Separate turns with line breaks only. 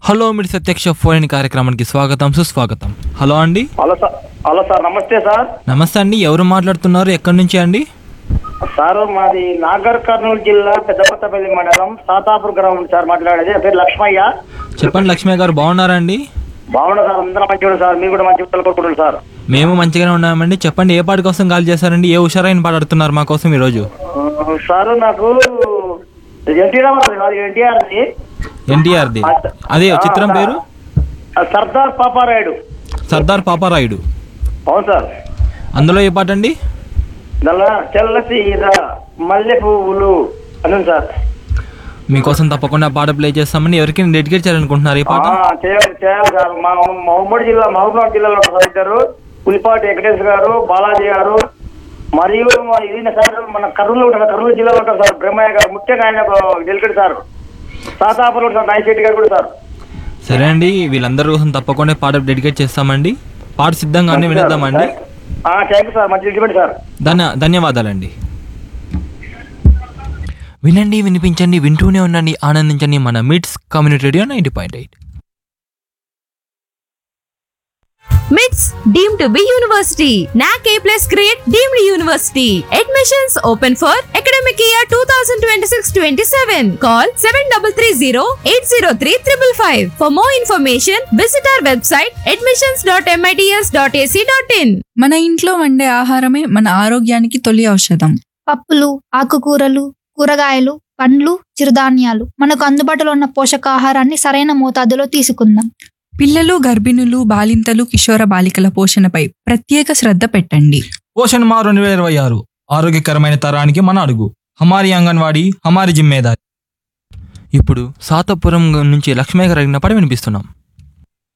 Hello మీరు ప్రత్యక్ష phone కార్యక్రమానికి స్వాగతం సుస్వాగతం హలో అండి
హలో సార్ హలో సార్ నమస్తే సార్
నమస్తే అండి ఎవరు మాట్లాడుతున్నారు ఎక్కడి నుంచి అండి
సార్ మాది నాగర్ కర్నూలు జిల్లా పెద్దకొత్తపల్లి మండలం సాతాపూర్ గ్రామం సార్ మాట్లాడేది నా పేరు లక్ష్మయ్య
చెప్పండి లక్ష్మి గారు బాగున్నారా అండి
బాగున్నా సార్ అందరం మంచిగా సార్ మీరు కూడా మంచిగా కోరుకుంటున్నారు సార్
మేము మంచిగానే ఉన్నామండి చెప్పండి ఏ పాట కోసం కాల్ చేశారండి ఏ హుషారైన పాట ఆడుతున్నారు మా కోసం ఈరోజు
ఆ, సార్ నాకు ఎన్టీ రామారావు కాదు ఎన్టీఆర్ది
ఎన్టీఆర్ది అదే చిత్రం పేరు
సర్దార్ పాపారాయుడు
సర్దార్ పాపారాయుడు
అవును సార్
అందులో ఏ పాట అండి
దానిలో తెల్ల సీర మల్లె పువ్వులు అని ఉంది సార్
మీకోసం తప్పకుండా పాట ప్లే చేస్తామని ఎవరికి డెడికేట్ చేయాలనుకుంటున్నారు ఈ
ఆ,
పాట
చేయాలి చేయాలి సార్ మా మహమ్మడ్ జిల్లా మహబూబాబాద్ జిల్లాలో సార్ ఇద్దరు పులిపాటి వెంకటేష్ గారు బాలాజీ గారు మరియు మా ఇది సార్ మన కర్నూలు ఉంటారు కర్నూలు జిల్లాలో ఉంటారు సార్ బ్రహ్మయ్య గారు ముఖ్యంగా ఆయన delicate sir Sathapuram sir Nayashetty గారు కూడా సార్
సరే అండి వీళ్ళందరి కోసం తప్పకుండా పాట డెడికేట్ చేస్తామండి పాట సిద్ధంగానే వినేద్దామండి
థ్యాంక్ యూ సార్ మంచి ట్రీట్మెంట్ సార్
ధన్య ధన్యవాదాలండి వినండి వినిపించండి వింటూనే ఉండండి ఆనందించండి మన MITS community radio ninety point eight
MITS deemed to be university. NAC A plus grade deemed university. Admissions open for academic year 2026-27. Call 7330-803-555. For more information, visit our website admissions.mits.ac.in.
మన ఇంట్లో వండే ఆహారమే మన ఆరోగ్యానికి తొలి ఔషధం
పప్పులు ఆకుకూరలు కూరగాయలు పండ్లు చిరుధాన్యాలు మనకు అందుబాటులో ఉన్న పోషకాహారాన్ని సరైన మోతాదులో తీసుకుందాం
పిల్లలు గర్భిణులు బాలింతలు కిషోర బాలికల పోషణపై ప్రత్యేక శ్రద్ధ పెట్టండి
పోషణ్ మా రెండు వేల ఇరవై ఆరు ఆరోగ్యకరమైన తరానికి మన అడుగు హమారి అంగన్వాడీ హమారి జిమ్మేదారి ఇప్పుడు సాతపురం నుంచి లక్ష్మయ్య గారు అడిగిన పాట వినిపిస్తున్నాం